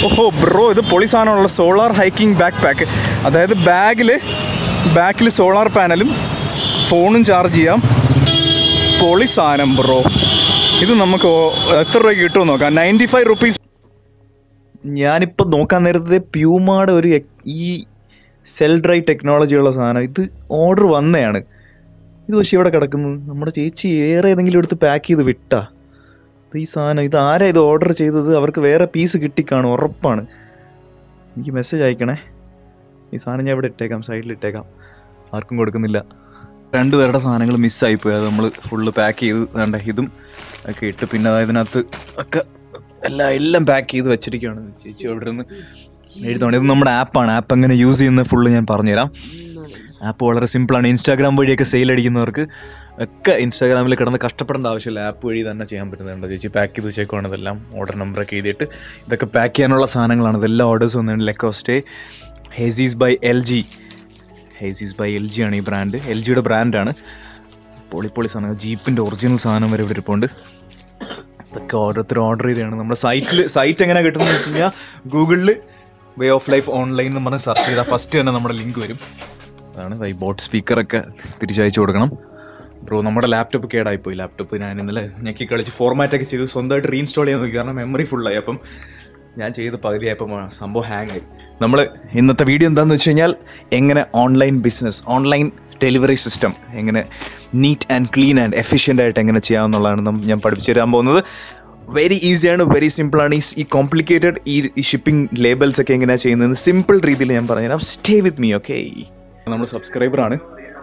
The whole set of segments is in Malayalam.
ഓഹോ ബ്രോ ഇത് പൊളി സാധനമുള്ള സോളാർ ഹൈക്കിംഗ് ബാക്ക് പാക്ക് അതായത് ബാഗിൽ ബാക്കിൽ സോളാർ പാനലും ഫോണും ചാർജ് ചെയ്യാം പൊളി സാധനം ബ്രോ ഇത് നമുക്ക് ഓ- എത്ര രൂപയ്ക്ക് കിട്ടുമെന്ന് നോക്കാം നയൻറ്റി ഫൈവ് റുപ്പീസ് ഞാനിപ്പോൾ നോക്കാൻ നേരത്തെ പ്യൂമാടെ ഒരു എക്- ഈ സെൽ ഡ്രൈ ടെക്നോളജിയുള്ള സാധനം ഇത് ഓർഡർ വന്നതാണ് ഇത് പക്ഷേ ഇവിടെ കിടക്കുന്നത് നമ്മുടെ ചേച്ചി വേറെ ഏതെങ്കിലും എടുത്ത് പാക്ക് ചെയ്ത് വിട്ടാ അപ്പോൾ ഈ സാധനം ഇത് ആരാ ഇത് ഓർഡർ ചെയ്തത് അവർക്ക് വേറെ പീസ് കിട്ടിക്കാണും ഉറപ്പാണ് എനിക്ക് മെസ്സേജ് അയക്കണേ ഈ സാധനം ഞാൻ ഇവിടെ ഇട്ടേക്കാം സൈഡിൽ ഇട്ടേക്കാം ആർക്കും കൊടുക്കുന്നില്ല രണ്ട് പേരുടെ സാധനങ്ങൾ മിസ്സായിപ്പോയി അത് നമ്മൾ ഫുള്ള് പാക്ക് ചെയ്ത് വേണ്ട ഇതും ഒക്കെ ഇട്ട് പിന്നെ അതായത് ഇതിനകത്ത് ഒക്കെ എല്ലാം എല്ലാം പാക്ക് ചെയ്ത് വെച്ചിരിക്കുകയാണ് ചേച്ചി അവിടെ നിന്ന് എഴുതണം ഇത് നമ്മുടെ ആപ്പാണ് ആപ്പ് എങ്ങനെ യൂസ് ചെയ്യുന്നത് ഫുള്ള് ഞാൻ പറഞ്ഞുതരാം ആപ്പ് വളരെ സിമ്പിളാണ് ഇൻസ്റ്റാഗ്രാം വഴിയൊക്കെ സെയിൽ അടിക്കുന്നവർക്ക് ഒക്കെ ഇൻസ്റ്റാഗ്രാമിൽ കിടന്ന് കഷ്ടപ്പെടേണ്ട ആവശ്യമില്ല ആപ്പ് വഴി തന്നെ ചെയ്യാൻ പറ്റുന്നുണ്ട് ചേച്ചി പാക്ക് ചെയ്ത് വെച്ചേക്കുവാണ് ഇതെല്ലാം ഓർഡർ നമ്പറൊക്കെ എഴുതിയിട്ട് ഇതൊക്കെ പാക്ക് ചെയ്യാനുള്ള സാധനങ്ങളാണ് ഇതെല്ലാം ഓർഡേഴ്സ് വന്നിട്ടുണ്ട് Lacoste Hazzys by L G Hazzys by L G ആണ് ഈ ബ്രാൻഡ് എൽ ജിയുടെ ബ്രാൻഡാണ് പൊളി പൊളി സാധനം ജീപ്പിൻ്റെ ഒറിജിനൽ സാധനം വരെ ഇവിടെ ഇരിപ്പുണ്ട് ഇതൊക്കെ ഓരോരുത്തർ ഓർഡർ ചെയ്തതാണ് നമ്മുടെ സൈറ്റിൽ സൈറ്റ് എങ്ങനെ കിട്ടുന്നത് വെച്ച് കഴിഞ്ഞാൽ ഗൂഗിളിൽ വേ ഓഫ് ലൈഫ് ഓൺലൈൻ എന്ന് പറഞ്ഞ് സെർച്ച് ചെയ്താൽ ഫസ്റ്റ് തന്നെ നമ്മുടെ ലിങ്ക് വരും അതാണ് ഈ ബോട്ട് സ്പീക്കറൊക്കെ തിരിച്ചയച്ചു കൊടുക്കണം ബ്രോ നമ്മുടെ ലാപ്ടോപ്പ് കേടായിപ്പോയി ലാപ്ടോപ്പ് ഞാൻ ഇന്നലെ ഞെക്കി കളിച്ച് ഫോർമാറ്റൊക്കെ ചെയ്ത് സ്വന്തമായിട്ട് റീഇൻസ്റ്റാൾ ചെയ്യാൻ നോക്കി കാരണം മെമ്മറി ഫുള്ളായി അപ്പം ഞാൻ ചെയ്ത് പകുതിയായപ്പം ആ സംഭവം ഹാങ് ആയി നമ്മൾ ഇന്നത്തെ വീഡിയോ എന്താണെന്ന് വെച്ച് കഴിഞ്ഞാൽ എങ്ങനെ online business online delivery system എങ്ങനെ neat and clean and efficient ആയിട്ട് എങ്ങനെ ചെയ്യാമെന്നുള്ളതാണ് നം- ഞാൻ പഠിപ്പിച്ചു തരാൻ പോകുന്നത് വെരി ഈസിയാണ് വെരി സിമ്പിളാണ് ഈ ഈ കോംപ്ലിക്കേറ്റഡ് ഈ ഈ ഷിപ്പിംഗ് ലേബൽസ് ഒക്കെ എങ്ങനെയാണ് ചെയ്യുന്നത് സിമ്പിൾ രീതിയിൽ ഞാൻ പറഞ്ഞുതരാം സ്റ്റേ വിത്ത് മീ ഓക്കെ നമ്മൾ സബ്സ്ക്രൈബറാണ്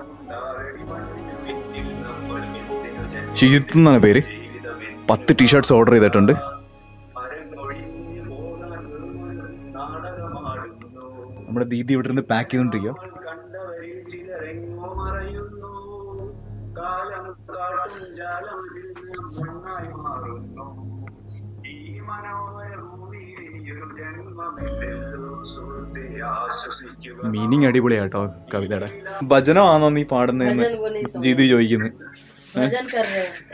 ഷിജിത്ത് എന്നാണ് പേര് പത്ത് ടീഷർട്സ് ഓർഡർ ചെയ്തിട്ടുണ്ട് നമ്മുടെ ദീദി ഇവിടെ നിന്ന് പാക്ക് ചെയ്തോണ്ടിരിക്കുക മീനിങ് അടിപൊളിയാട്ടോ കവിതയുടെ ഭജനമാണോ നീ പാടുന്നതെന്ന് भजन वो नहीं सुन ദീദി ചോദിക്കുന്നു भजन कर रहे हैं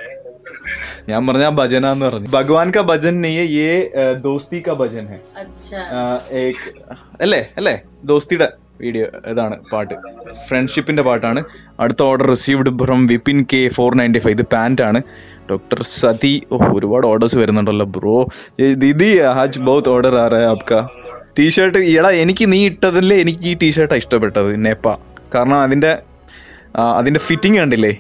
ഞാൻ പറഞ്ഞ ഭജന എന്ന് പറഞ്ഞു ഭഗവാൻ കാ ഭജൻ നെയ്യ് യേ ഏഹ്, ദോസ്തി കാ ഭജൻ ഹെ अच्छा ആഹ്, ഏക് അല്ലേ അല്ലേ ദോസ്തിയുടെ വീഡിയോ ഇതാണ് പാട്ട് ഫ്രണ്ട്ഷിപ്പിന്റെ പാട്ടാണ് അടുത്ത order received from Vipin K four ninety five ഇത് പാൻ്റ് ആണ് ഡോക്ടർ സതി ഓ ഒരുപാട് ഓർഡേഴ്സ് വരുന്നുണ്ടല്ലോ ബ്രോ ദീദി ഹാജ് ബൗത്ത് ഓർഡർ ആ റേ ആപ്ക ടീഷർട്ട് എടാ എനിക്ക് നീ ഇട്ടതിൽ എനിക്ക് ഈ ടീഷർട്ടാണ് ഇഷ്ടപ്പെട്ടത് നേപ്പ കാരണം അതിൻ്റെ ആ, അതിൻ്റെ ഫിറ്റിംഗ് കണ്ടില്ലേ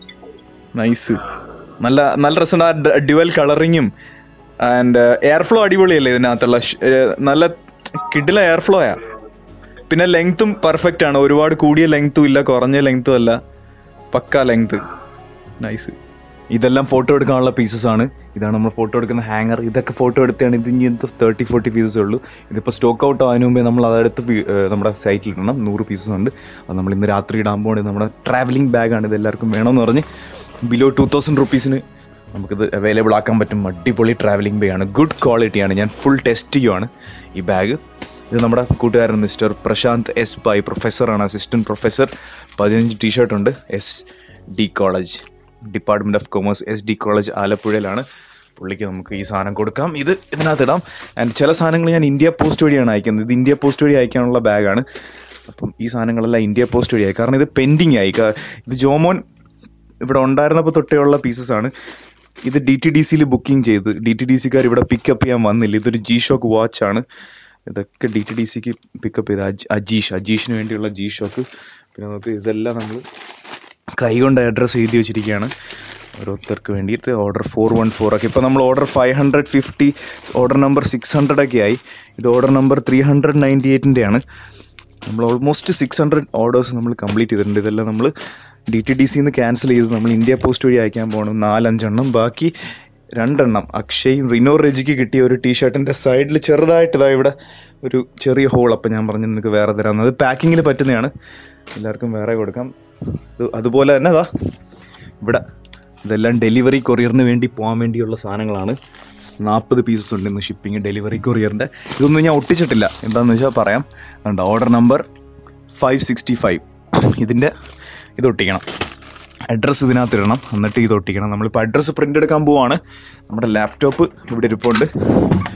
നൈസ് നല്ല നല്ല രസമുണ്ട് ആ ഡ്യുവൽ കളറിങ്ങും ആൻഡ് എയർ ഫ്ലോ അടിപൊളിയല്ലേ ഇതിനകത്തുള്ള ഷ്- ഏർ നല്ല കിഡിലെ എയർ ഫ്ലോയാ പിന്നെ ലെങ്ത്തും പെർഫെക്റ്റ് ആണ് ഒരുപാട് കൂടിയ ലെങ്ത്തും ഇല്ല കുറഞ്ഞ ലെങ്ത്തും അല്ല പക്ക ലെങ്ത് നൈസ് ഇതെല്ലാം ഫോട്ടോ എടുക്കാനുള്ള പീസസ് ആണ് ഇതാണ് നമ്മൾ ഫോട്ടോ എടുക്കുന്ന ഹാങ്ങർ ഇതൊക്കെ ഫോട്ടോ എടുത്താണ് ഇത് ഇനി എന്ത് തേർട്ടി ഫോർട്ടി പീസസ് ഉള്ളൂ ഇതിപ്പോൾ സ്റ്റോക്ക് ഔട്ട് ആയതിനു മുമ്പേ നമ്മൾ അതെടുത്ത് വി- ഏർ നമ്മുടെ സൈറ്റിൽ ഇടണം നൂറ് പീസസ് ഉണ്ട് അത് നമ്മൾ ഇന്ന് രാത്രി ഇടാൻ പോകുന്നത് നമ്മുടെ ട്രാവലിംഗ് ബാഗാണ് ഇത് എല്ലാവർക്കും വേണമെന്ന് പറഞ്ഞ് ബിലോ ടു തൗസൻഡ് റുപ്പീസിന് നമുക്കിത് അവൈലബിൾ ആക്കാൻ പറ്റും അടിപൊളി ട്രാവലിംഗ് ബാഗ് ആണ് ഗുഡ് ക്വാളിറ്റിയാണ് ഞാൻ ഫുൾ ടെസ്റ്റ് ചെയ്യുവാണ് ഈ ബാഗ് ഇത് നമ്മുടെ കൂട്ടുകാരൻ മിസ്റ്റർ പ്രശാന്ത് എസ് ബൈ പ്രൊഫസറാണ് അസിസ്റ്റൻറ്റ് പ്രൊഫസർ പതിനഞ്ച് ടീഷർട്ട് ഉണ്ട് S D college department of commerce S D college ആലപ്പുഴയിലാണ് പുള്ളിക്ക് നമുക്ക് ഈ സാധനം കൊടുക്കാം ഇത് ഇതിനകത്ത് ഇടാം ആൻഡ് ചില സാധനങ്ങൾ ഞാൻ ഇന്ത്യ പോസ്റ്റ് വഴിയാണ് അയക്കുന്നത് ഇത് ഇന്ത്യ പോസ്റ്റ് വഴി അയക്കാനുള്ള ബാഗാണ് അപ്പം ഈ സാധനങ്ങളെല്ലാം ഇന്ത്യ പോസ്റ്റ് വഴി ആയി കാരണം ഇത് പെൻഡിങ് ആയി കാ- ഇത് ജോമോൻ ഇവിടെ ഉണ്ടായിരുന്നപ്പോൾ തൊട്ടേ ഉള്ള പീസസ് ആണ് ഇത് ഡി ടി ഡി സിയിൽ ബുക്കിംഗ് ചെയ്ത് ഡി ടി ഡി സിക്കാർ ഇവിടെ പിക്കപ്പ് ചെയ്യാൻ വന്നില്ല ഇതൊരു ജി ഷോക്ക് വാച്ച് ആണ് ഇതൊക്കെ ഡി ടി ഡി സിക്ക് പിക്കപ്പ് ചെയ്ത അജ് അജീഷ് അജീഷിന് വേണ്ടിയുള്ള ജി ഷോക്ക് പിന്നെ നമുക്ക് ഇതെല്ലാം നമ്മൾ കൈകൊണ്ട് അഡ്രസ്സ് എഴുതി വെച്ചിരിക്കുകയാണ് ഓരോരുത്തർക്ക് വേണ്ടിയിട്ട് ഓർഡർ ഫോർ വൺ ഫോർ ഒക്കെ ഇപ്പോൾ നമ്മൾ order five hundred fifty order number six hundred ഒക്കെ ആയി ഇത് order number three hundred ninety എയ്റ്റിൻ്റെ ആണ് നമ്മൾ ഓൾമോസ്റ്റ് സിക്സ് ഹൺഡ്രഡ് ഓർഡേഴ്സ് നമ്മൾ കംപ്ലീറ്റ് ചെയ്തിട്ടുണ്ട് ഇതെല്ലാം നമ്മൾ ഡി ടി ഡി സിന്ന് ക്യാൻസൽ ചെയ്ത് നമ്മൾ ഇന്ത്യ പോസ്റ്റ് വഴി അയക്കാൻ പോകണം നാലഞ്ചെണ്ണം ബാക്കി രണ്ടെണ്ണം അക്ഷയും റിനോ റെജിക്ക് കിട്ടിയ ഒരു ടീഷർട്ടിൻ്റെ സൈഡിൽ ചെറുതായിട്ട് ഇതാ ഇവിടെ ഒരു ചെറിയ ഹോൾ അപ്പം ഞാൻ പറഞ്ഞു നിനക്ക് വേറെ തരാം അത് പാക്കിങ്ങിൽ പറ്റുന്നതാണ് എല്ലാവർക്കും വേറെ കൊടുക്കാം ഇത് അതുപോലെ തന്നെ അതാ ഇവിടെ ഇതെല്ലാം ഡെലിവറി കൊറിയറിന് വേണ്ടി പോകാൻ വേണ്ടിയുള്ള സാധനങ്ങളാണ് നാൽപ്പത് പീസസ് ഉണ്ട് ഇന്ന് ഷിപ്പിംഗ് ഡെലിവറി കൊറിയറിൻ്റെ ഇതൊന്നും ഞാൻ ഒട്ടിച്ചിട്ടില്ല എന്താണെന്ന് വെച്ചാൽ പറയാം ഉണ്ട് order number five sixty five ഇതിൻ്റെ ഇത് ഒട്ടിക്കണം അഡ്രസ്സ് ഇതിനകത്ത് ഇടണം എന്നിട്ട് ഇത് ഒട്ടിക്കണം നമ്മളിപ്പോൾ അഡ്രസ്സ് പ്രിൻ്റ് എടുക്കാൻ പോവാണ് നമ്മുടെ ലാപ്ടോപ്പ് ഇവിടെ ഇരിപ്പുണ്ട്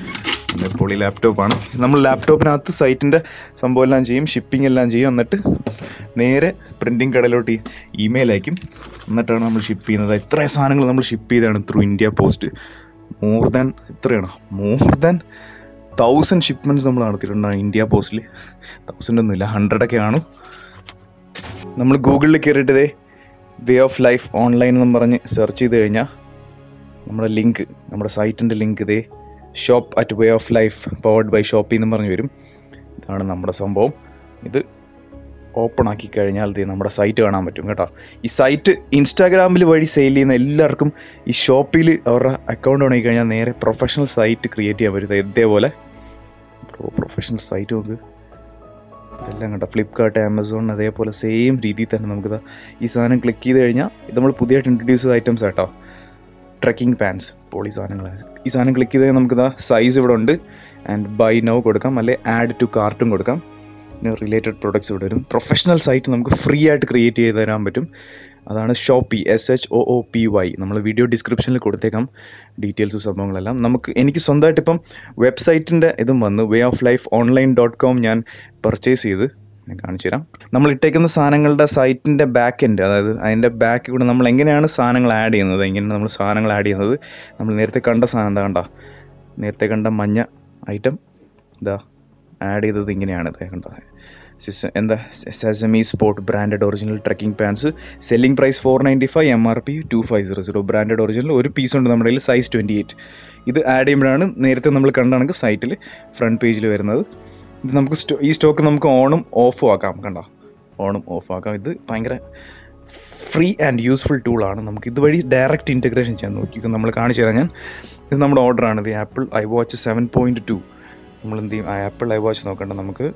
പിന്നെ പൊളി ലാപ്ടോപ്പാണ് നമ്മൾ ലാപ്ടോപ്പിനകത്ത് സൈറ്റിൻ്റെ സംഭവം എല്ലാം ചെയ്യും ഷിപ്പിംഗ് എല്ലാം ചെയ്യും എന്നിട്ട് നേരെ പ്രിൻറ്റിങ് കടയിലോട്ട് ഇമെയിൽ അയക്കും എന്നിട്ടാണ് നമ്മൾ ഷിപ്പ് ചെയ്യുന്നത് ഇത്രയും സാധനങ്ങൾ നമ്മൾ ഷിപ്പ് ചെയ്താണ് through India post more than എത്രയാണ് മോർ ദാൻ തൗസൻഡ് ഷിപ്മെൻറ്റ്സ് നമ്മൾ നടത്തിയിട്ടുണ്ട് ഇന്ത്യ പോസ്റ്റിൽ തൗസൻഡ് ഒന്നുമില്ല ഹൺഡ്രഡൊക്കെ ആണ് നമ്മൾ ഗൂഗിളിൽ കയറിയിട്ട് വേ ഓഫ് ലൈഫ് ഓൺലൈൻ എന്നും പറഞ്ഞ് സെർച്ച് ചെയ്ത് കഴിഞ്ഞാൽ നമ്മുടെ ലിങ്ക് നമ്മുടെ സൈറ്റിൻ്റെ ലിങ്ക് ഇതേ shop at way of life powered by Shoopy എന്ന് പറഞ്ഞ് വരും ഇതാണ് നമ്മുടെ സംഭവം ഇത് ഓപ്പൺ ആക്കി കഴിഞ്ഞാൽ ഇത് നമ്മുടെ സൈറ്റ് കാണാൻ പറ്റും കേട്ടോ ഈ സൈറ്റ് ഇൻസ്റ്റാഗ്രാമിൽ വഴി സെയിൽ ചെയ്യുന്ന എല്ലാവർക്കും ഈ ഷോപ്പിൽ അവരുടെ അക്കൗണ്ട് ഉണങ്ങി കഴിഞ്ഞാൽ നേരെ പ്രൊഫഷണൽ സൈറ്റ് ക്രിയേറ്റ് ചെയ്യാൻ പറ്റും ഇതേപോലെ പ്രൊഫഷണൽ സൈറ്റ് നോക്ക് എല്ലാം കണ്ടോ ഫ്ലിപ്കാർട്ട് ആമസോൺ അതേപോലെ സെയിം രീതിയിൽ തന്നെ നമുക്കിത് ഈ സാധനം ക്ലിക്ക് ചെയ്ത് കഴിഞ്ഞാൽ ഇത് നമ്മൾ പുതിയതായിട്ട് ഇൻട്രൊഡ്യൂസ് ചെയ്ത ഐറ്റംസ് ആട്ടോ ട്രക്കിംഗ് പാൻസ് പോളി സാധനങ്ങൾ ഈ സാധനം ക്ലിക്ക് ചെയ്ത് കഴിഞ്ഞാൽ നമുക്കിതാ സൈസ് ഇവിടെ ഉണ്ട് ആൻഡ് ബൈ നൗ കൊടുക്കാം അല്ലെ ആഡ് ടു കാർട്ടും കൊടുക്കാം പിന്നെ റിലേറ്റഡ് പ്രൊഡക്ട്സ് ഇവിടെ വരും പ്രൊഫഷണൽ സൈറ്റ് നമുക്ക് ഫ്രീ ആയിട്ട് ക്രിയേറ്റ് ചെയ്ത് തരാൻ പറ്റും അതാണ് Shoopy S H O O P Y നമ്മൾ വീഡിയോ ഡിസ്ക്രിപ്ഷനിൽ കൊടുത്തേക്കാം ഡീറ്റെയിൽസ് സംഭവങ്ങളെല്ലാം നമുക്ക് എനിക്ക് സ്വന്തമായിട്ട് ഇപ്പം വെബ്സൈറ്റിൻ്റെ ഇതും വന്നു way of life online dot com ഞാൻ പർച്ചേസ് ചെയ്ത് ഞാൻ കാണിച്ചു തരാം നമ്മൾ ഇട്ടേക്കുന്ന സാധനങ്ങളുടെ സൈറ്റിൻ്റെ ബാക്ക് എൻഡ് അതായത് അതിൻ്റെ ബാക്കിൽ കൂടെ നമ്മൾ എങ്ങനെയാണ് സാധനങ്ങൾ ആഡ് ചെയ്യുന്നത് എങ്ങനെയാണ് നമ്മൾ സാധനങ്ങൾ ആഡ് ചെയ്യുന്നത് നമ്മൾ നേരത്തെ കണ്ട സാധനം എന്താ കണ്ട നേരത്തെ കണ്ട മഞ്ഞ ഐറ്റം ഇതാ ആഡ് ചെയ്തത് ഇങ്ങനെയാണ് ഇത് കണ്ട സിസ് എന്താ sesame sport branded original trekking pants selling price four ninety five M R P two five zero zero branded original ഒരു പീസ് ഉണ്ട് നമ്മുടെ കയ്യിൽ സൈസ് ട്വൻറ്റി എയ്റ്റ് ഇത് ആഡ് ചെയ്യുമ്പോഴാണ് നേരത്തെ നമ്മൾ കണ്ടാണെങ്കിൽ സൈറ്റിൽ ഫ്രണ്ട് പേജിൽ വരുന്നത് ഇത് നമുക്ക് സ്റ്റോ ഈ സ്റ്റോക്ക് നമുക്ക് ഓണും ഓഫും ആക്കാം കണ്ട ഓണും ഓഫ് ആക്കാം ഇത് ഭയങ്കര ഫ്രീ ആൻഡ് യൂസ്ഫുൾ ടൂളാണ് നമുക്ക് ഇതുവഴി ഡയറക്റ്റ് ഇൻറ്റഗ്രേഷൻ ചെയ്യാൻ നോക്കി നമ്മൾ കാണിച്ചു തരാം ഞാൻ ഇത് നമ്മുടെ ഓർഡറാണ് ഇത് Apple I watch seven point two നമ്മൾ എന്ത് ചെയ്യും ആപ്പിൾ ഐ വാച്ച് നോക്കണ്ട നമുക്ക്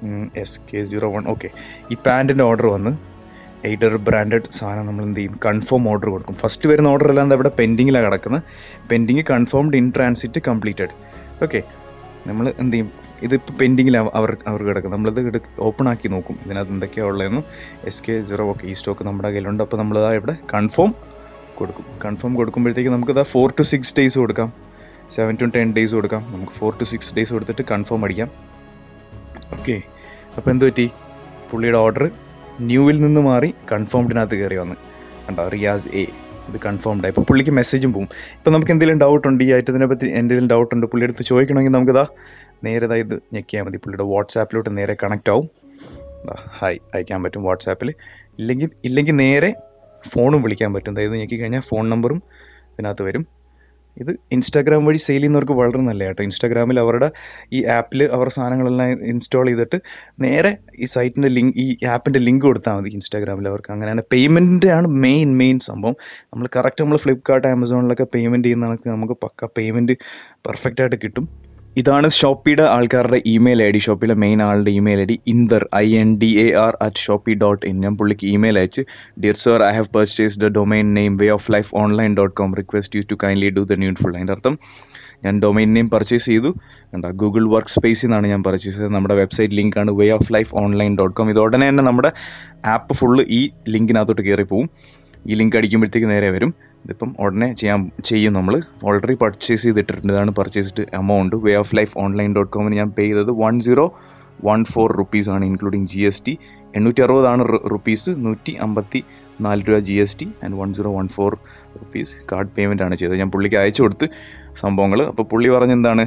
S K zero one okay ഈ പാൻറ്റിൻ്റെ ഓർഡർ വന്ന് എയ്ഡർ ബ്രാൻഡഡ് സാധനം നമ്മൾ എന്ത് ചെയ്യും കൺഫേം ഓർഡർ കൊടുക്കും ഫസ്റ്റ് വരുന്ന ഓർഡർ എല്ലാം ഇവിടെ പെൻഡിങ്ങിലാണ് കിടക്കുന്നത് pending confirmed in transit completed okay നമ്മൾ എന്ത് ചെയ്യും ഇതിപ്പോൾ പെൻഡിങ്ങിലാണ് അവർ അവർ കിടക്കുന്നത് നമ്മളിത് എടു ഓപ്പൺ ആക്കി നോക്കും ഇതിനകത്ത് എന്തൊക്കെയാണ് ഉള്ളതെന്ന് എസ് കെ സീറോ ഓക്കെ ഈ സ്റ്റോക്ക് നമ്മുടെ കയ്യിലുണ്ട് അപ്പോൾ നമ്മളിതാ ഇവിടെ കൺഫേം കൊടുക്കും കൺഫേം കൊടുക്കുമ്പോഴത്തേക്ക് നമുക്കിതാ ഫോർ ടു സിക്സ് ഡേയ്സ് കൊടുക്കാം സെവൻ ടു ടെൻ ഡേയ്സ് കൊടുക്കാം നമുക്ക് ഫോർ ടു സിക്സ് ഡേയ്സ് കൊടുത്തിട്ട് കൺഫേം അടിക്കാം ഓക്കെ അപ്പോൾ എന്ത് പറ്റി പുള്ളിയുടെ ഓർഡർ ന്യൂവിൽ നിന്ന് മാറി കൺഫേംഡിനകത്ത് കയറി വന്ന് കണ്ടോ റിയാസ് എ ഇത് കൺഫേംഡ് ആയി ഇപ്പോൾ പുള്ളിക്ക് മെസ്സേജും പോകും ഇപ്പോൾ നമുക്ക് എന്തെങ്കിലും ഡൗട്ട് ഉണ്ട് ഈ ഐറ്റത്തിനെ പറ്റി എന്തെങ്കിലും ഡൗട്ട് ഉണ്ട് പുള്ളിയുടെ അടുത്ത് ചോദിക്കണമെങ്കിൽ നമുക്കിതാ നേരെ ഇതാ ഇത് ഞെക്കിയാൽ മതി പുള്ളിയുടെ വാട്സാപ്പിലോട്ട് നേരെ കണക്റ്റ് ആവും ഹായ് അയക്കാൻ പറ്റും വാട്സാപ്പിൽ ഇല്ലെങ്കിൽ ഇല്ലെങ്കിൽ നേരെ ഫോണും വിളിക്കാൻ പറ്റും അതായത് ഞെക്കി കഴിഞ്ഞാൽ ഫോൺ നമ്പറും ഇതിനകത്ത് വരും ഇത് ഇൻസ്റ്റാഗ്രാം വഴി സെയിൽ ചെയ്യുന്നവർക്ക് വളരെ നല്ല കേട്ടോ ഇൻസ്റ്റാഗ്രാമിൽ അവരുടെ ഈ ആപ്പിൽ അവരുടെ സാധനങ്ങളെല്ലാം ഇൻസ്റ്റാൾ ചെയ്തിട്ട് നേരെ ഈ സൈറ്റിൻ്റെ ലിങ്ക് ഈ ആപ്പിൻ്റെ ലിങ്ക് കൊടുത്താൽ മതി ഇൻസ്റ്റാഗ്രാമിൽ അവർക്ക് അങ്ങനെയാണ് പേയ്മെൻറ്റിൻ്റെ ആണ് മെയിൻ മെയിൻ സംഭവം നമ്മൾ കറക്റ്റ് നമ്മൾ ഫ്ലിപ്കാർട്ട് ആമസോണിലൊക്കെ പേയ്മെൻറ്റ് ചെയ്യുന്ന കണക്ക് നമുക്ക് പക്ക പേയ്മെൻറ്റ് പെർഫെക്റ്റ് ആയിട്ട് കിട്ടും ഇതാണ് ഷോപ്പിയുടെ ആൾക്കാരുടെ ഇമെയിൽ ഐ ഡി ഷോപ്പിലെ മെയിൻ ആളുടെ email I D Indar I N D A R at Shoopy dot in ഞാൻ പുള്ളിക്ക് ഇമെയിൽ അയച്ച് dear sir I have purchase the domain name way of life online dot com request you to kindly do the needful അതിൻ്റെ അർത്ഥം ഞാൻ ഡൊമൈൻ നെയിം പർച്ചേസ് ചെയ്തു കണ്ട ഗൂഗിൾ വർക്ക് സ്പേസിൽ നിന്നാണ് ഞാൻ പർച്ചേസ് ചെയ്തത് നമ്മുടെ വെബ്സൈറ്റ് ലിങ്കാണ് way of life online dot com ഇത് ഉടനെ തന്നെ നമ്മുടെ ആപ്പ് ഫുള്ള് ഈ ലിങ്കിനകത്തോട്ട് കയറി പോവും ഈ ലിങ്ക് അടിക്കുമ്പോഴത്തേക്ക് നേരെ വരും ഇതിപ്പം ഉടനെ ചെയ്യാൻ ചെയ്യും നമ്മൾ ഓൾറെഡി പർച്ചേസ് ചെയ്തിട്ടുണ്ട് ഇതാണ് purchased amount way of life online dot കോമിന് ഞാൻ പേ ചെയ്തത് വൺ സീറോ വൺ ഫോർ റുപ്പീസാണ് ഇൻക്ലൂഡിങ് ജി എസ് ടി എണ്ണൂറ്റി അറുപതാണ് റുപ്പീസ് നൂറ്റി അമ്പത്തി നാല് രൂപ G S T and one zero one four rupees card payment ആണ് ചെയ്തത് ഞാൻ പുള്ളിക്ക് അയച്ചു കൊടുത്ത് സംഭവങ്ങൾ അപ്പോൾ പുള്ളി പറഞ്ഞെന്താണ്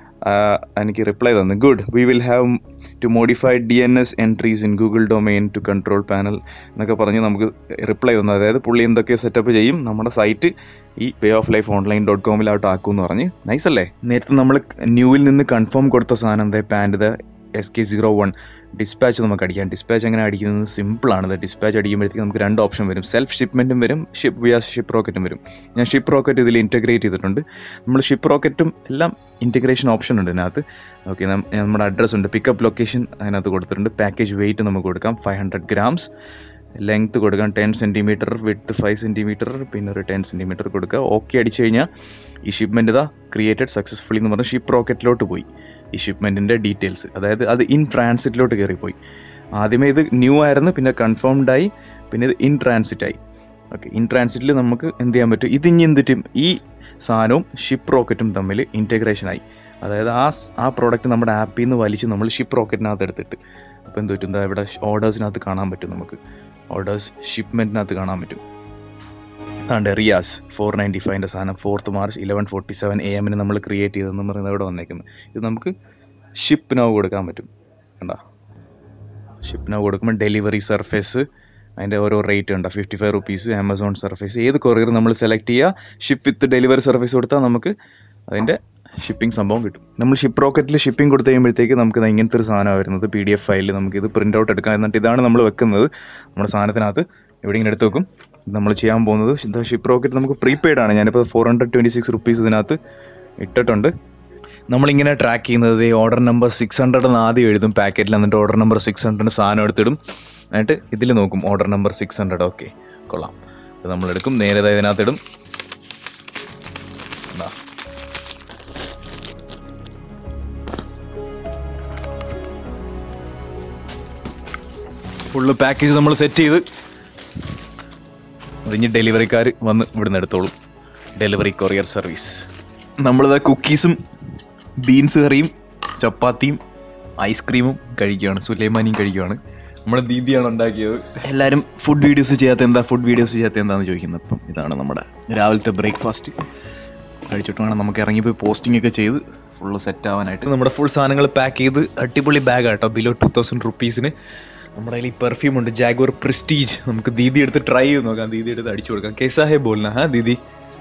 എനിക്ക് റിപ്ലൈ തന്നു good we will have to modify D N S entries in Google domain to control panel എന്നൊക്കെ പറഞ്ഞ് നമുക്ക് റിപ്ലൈ തന്നു അതായത് പുള്ളി എന്തൊക്കെ സെറ്റപ്പ് ചെയ്യും നമ്മുടെ സൈറ്റ് ഈ way of life online dot കോമിലോട്ട് ആക്കുമെന്ന് പറഞ്ഞ് നൈസ് അല്ലേ നേരത്തെ നമ്മൾ ന്യൂവിൽ നിന്ന് കൺഫേം കൊടുത്ത സാധനം എന്താ pant S K zero one dispatch നമുക്ക് അടിക്കാം ഡിസ്പാച്ച് എങ്ങനെ അടിക്കുന്നത് സിമ്പിളാണ് ഡിസ്പാച്ച് അടിക്കുമ്പോഴത്തേക്ക് നമുക്ക് രണ്ട് ഓപ്ഷൻ വരും സെൽഫ് ഷിപ്മെൻറ്റും വരും ഷിപ്പ് വിയ ഷിപ്പ് റോക്കറ്റും വരും ഞാൻ ഷിപ്പ് റോക്കറ്റ് ഇതിൽ ഇൻറ്റഗ്രേറ്റ് ചെയ്തിട്ടുണ്ട് നമ്മൾ ഷിപ്പ് റോക്കറ്റും എല്ലാം ഇൻറ്റഗ്രേഷൻ ഓപ്ഷൻ ഉണ്ട് ഇതിനകത്ത് ഓക്കെ നമ്മുടെ അഡ്രസ്സ് ഉണ്ട് പിക്കപ്പ് ലൊക്കേഷൻ അതിനകത്ത് കൊടുത്തിട്ടുണ്ട് പാക്കേജ് വെയിറ്റ് നമുക്ക് കൊടുക്കാം ഫൈവ് ഹൺഡ്രഡ് ഗ്രാംസ് ലെങ്ത്ത് കൊടുക്കാം ten centimetre with five centimetre പിന്നെ ഒരു ടെൻ സെൻറ്റിമീറ്റർ കൊടുക്കുക ഓക്കെ അടിച്ചു കഴിഞ്ഞാൽ ഈ ഷിപ്മെൻറ്റ് ഇതാ ക്രിയേറ്റഡ് സക്സസ്ഫുള്ളി എന്ന് പറഞ്ഞ് ഷിപ്പ് റോക്കറ്റിലോട്ട് പോയി ഈ ഷിപ്മെൻറ്റിൻ്റെ ഡീറ്റെയിൽസ് അതായത് അത് ഇൻ ട്രാൻസിറ്റിലോട്ട് കയറിപ്പോയി ആദ്യമേ ഇത് ന്യൂ ആയിരുന്നു പിന്നെ കൺഫേംഡ് ആയി പിന്നെ ഇത് ഇൻ ട്രാൻസിറ്റ് ആയി ഓക്കെ ഇൻ ട്രാൻസിറ്റിൽ നമുക്ക് എന്ത് ചെയ്യാൻ പറ്റും ഇതിഞ്ഞ് എന്തിട്ടും ഈ സാധനവും ഷിപ്പ് റോക്കറ്റും തമ്മിൽ ഇൻറ്റഗ്രേഷൻ ആയി അതായത് ആ സ്- ആ പ്രോഡക്റ്റ് നമ്മുടെ ആപ്പിൽ നിന്ന് വലിച്ച് നമ്മൾ ഷിപ്പ് റോക്കറ്റിനകത്ത് എടുത്തിട്ട് അപ്പോൾ എന്ത് പറ്റും ദാ ഇവിടെ ഓർഡേഴ്സിനകത്ത് കാണാൻ പറ്റും നമുക്ക് ഓർഡേഴ്സ് ഷിപ്മെൻറ്റിനകത്ത് കാണാൻ പറ്റും അതാണ്ട് റിയാസ് ഫോർ നയൻറ്റി ഫൈവിൻ്റെ സാധനം fourth March eleven forty seven A എമ്മിന് നമ്മൾ ക്രിയേറ്റ് ചെയ്തെന്ന് പറയുന്നത് ഇവിടെ വന്നേക്കുന്നത് ഇത് നമുക്ക് ഷിപ്പ് നോ കൊടുക്കാൻ പറ്റും കണ്ടോ ഷിപ്പ് നോ കൊടുക്കുമ്പോൾ ഡെലിവറി സർഫേസ് അതിൻ്റെ ഓരോ റേറ്റ് ഉണ്ട് fifty five rupees Amazon surface ഏത് കൊറിയർ നമ്മൾ സെലക്ട് ചെയ്യുക ഷിപ്പ് വിത്ത് ഡെലിവറി സർഫേസ് കൊടുത്താൽ നമുക്ക് അതിൻ്റെ ഷിപ്പിംഗ് സംഭവം കിട്ടും നമ്മൾ ഷിപ്പ് റോക്കറ്റിൽ ഷിപ്പിംഗ് കൊടുത്തു കഴിയുമ്പോഴത്തേക്ക് നമുക്ക് ദാ ഇങ്ങനത്തെ ഒരു സാധനമാണ് വരുന്നത് പി ഡി എഫ് ഫയലിൽ നമുക്ക് ഇത് പ്രിൻ്റ് ഔട്ട് എടുക്കാം എന്നിട്ട് ഇതാണ് നമ്മൾ വെക്കുന്നത് നമ്മുടെ സാധനത്തിനകത്ത് ഇവിടെ ഇങ്ങനെ എടുത്ത് വെക്കും ഇത് നമ്മൾ ചെയ്യാൻ പോകുന്നത് ഇത് ഷിപ്പ് റോക്കറ്റ് നമുക്ക് പ്രീപെയ്ഡ് ആണ് ഞാനിപ്പോൾ four hundred twenty six rupees ഇതിനകത്ത് ഇട്ടിട്ടുണ്ട് നമ്മളിങ്ങനെ ട്രാക്ക് ചെയ്യുന്നത് ഈ ഓർഡർ നമ്പർ സിക്സ് ഹൺഡ്രഡ് എന്ന് ആദ്യം എഴുതും പാക്കറ്റിൽ എന്നിട്ട് ഓർഡർ നമ്പർ സിക്സ് ഹൺഡ്രഡ് സാധനം എടുത്തിടും എന്നിട്ട് ഇതിൽ നോക്കും order number six hundred okay കൊള്ളാം അത് നമ്മളെടുക്കും നേരെ ദാ ഇതിനകത്തിടും ദാ. ഫുള്ള് പാക്കേജ് നമ്മൾ സെറ്റ് ചെയ്ത് അതിഞ്ഞ് ഡെലിവറിക്കാർ വന്ന് ഇവിടുന്ന് എടുത്തോളും ഡെലിവറി കൊറിയർ സർവീസ് നമ്മളിതാ കുക്കീസും ബീൻസ് കറിയും ചപ്പാത്തിയും ഐസ്ക്രീമും കഴിക്കുകയാണ് സുലൈമാനിയും കഴിക്കുകയാണ് നമ്മുടെ ദീദിയാണ് ഉണ്ടാക്കിയത് എല്ലാവരും ഫുഡ് വീഡിയോസ് ചെയ്യാത്ത എന്താ ഫുഡ് വീഡിയോസ് ചെയ്യാത്ത എന്താണെന്ന് ചോദിക്കുന്നത് അപ്പം ഇതാണ് നമ്മുടെ രാവിലത്തെ ബ്രേക്ക്ഫാസ്റ്റ് കഴിച്ചിട്ട് വേണം നമുക്ക് ഇറങ്ങിപ്പോയി പോസ്റ്റിംഗ് ഒക്കെ ചെയ്ത് ഫുള്ള് സെറ്റ് ആവാനായിട്ട് നമ്മുടെ ഫുൾ സാധനങ്ങൾ പാക്ക് ചെയ്ത് അടിപൊളി ബാഗ് കേട്ടോ ബിലോ ടു തൗസൻഡ് റുപ്പീസിന് നമ്മുടെ കയ്യിൽ ഈ പെർഫ്യൂം ഉണ്ട് ജാഗോർ പ്രിസ്റ്റീജ് നമുക്ക് ദീദി എടുത്ത് ട്രൈ ചെയ്ത് നോക്കാം ദീദി എടുത്ത് അടിച്ചു കൊടുക്കാം കേസാ ഹേ ബോൾന ഹാ ദീദി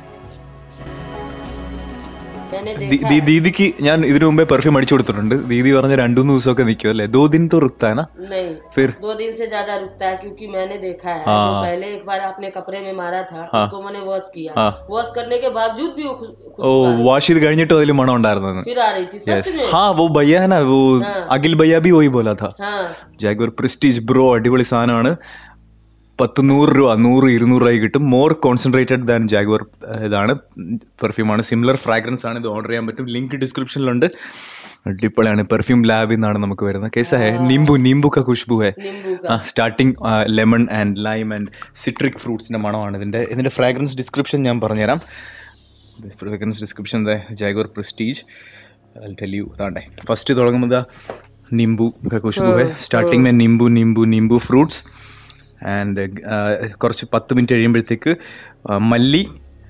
मैंने ദീ- देखा ദീ- ദീദിക്ക് ഞാൻ ഇതിനു മുമ്പേ പെർഫ്യൂം അടിച്ചു കൊടുത്തിട്ടുണ്ട് ദീദി പറഞ്ഞ രണ്ടു മൂന്ന് ദിവസമൊക്കെ നിൽക്കും അല്ലേ ദോ ദിൻ തോ റുക്താന नहीं फिर दो दिन से ज्यादा रुकता है क्योंकि मैंने देखा है हाँ। जो पहले एक बार आपने कपड़े में मारा था हाँ। उसको मैंने वॉश किया हाँ। वॉश करने के बावजूद भी वो खु- ഓ खुशबू आ रही- വാഷ് ചെയ്ത് കഴിഞ്ഞിട്ടും അതിൽ മണം ഉണ്ടായിരുന്നു फिर आ रही थी सच में हाँ वो भैया है ना वो हाँ। അഖിൽ ഭയ്യ भी वही बोला था हाँ ജാഗ്വർ പ്രിസ്റ്റീജ് ബ്രോ അടിപൊളി സാധനമാണ് പത്ത് നൂറ് രൂപ നൂറ് ഇരുന്നൂറ് രൂപയ്ക്ക് കിട്ടും മോർ കോൺസെൻട്രേറ്റഡ് ദാൻ ജാഗ്വർ ഇതാണ് പെർഫ്യൂമാണ് സിമിലർ ഫ്രാഗ്രൻസ് ആണ് ഇത് ഓർഡർ ചെയ്യാൻ പറ്റും ലിങ്ക് ഡിസ്ക്രിപ്ഷനിലുണ്ട് അടിപൊളിയാണ് പെർഫ്യൂം ലാബിൽ നിന്നാണ് നമുക്ക് വരുന്നത് കേസാ ഹേ നിംബു നിംബു കാ ഖുഷ്ബു ഹേ नींबू ആ starting lemon and lime and citric ഫ്രൂട്ട്സിൻ്റെ മണമാണ് ഇതിൻ്റെ ഇതിൻ്റെ ഫ്രാഗ്രൻസ് ഡിസ്ക്രിപ്ഷൻ ഞാൻ പറഞ്ഞുതരാം ഫ്രാഗ്രൻസ് ഡിസ്ക്രിപ്ഷൻ ദേ ജാഗോർ പ്രസ്റ്റീജ് ടെൽ യു അതാണ്ടേ ഫസ്റ്റ് തുടങ്ങുമ്പോൾ ദാ നിംബു ഖുഷ്ബു ഹേ സ്റ്റാർട്ടിങ് മേ നിംബു നിംബു നിംബു ഫ്രൂട്ട്സ് ആൻഡ് കുറച്ച് പത്ത് മിനിറ്റ് കഴിയുമ്പോഴത്തേക്ക് ആ, മല്ലി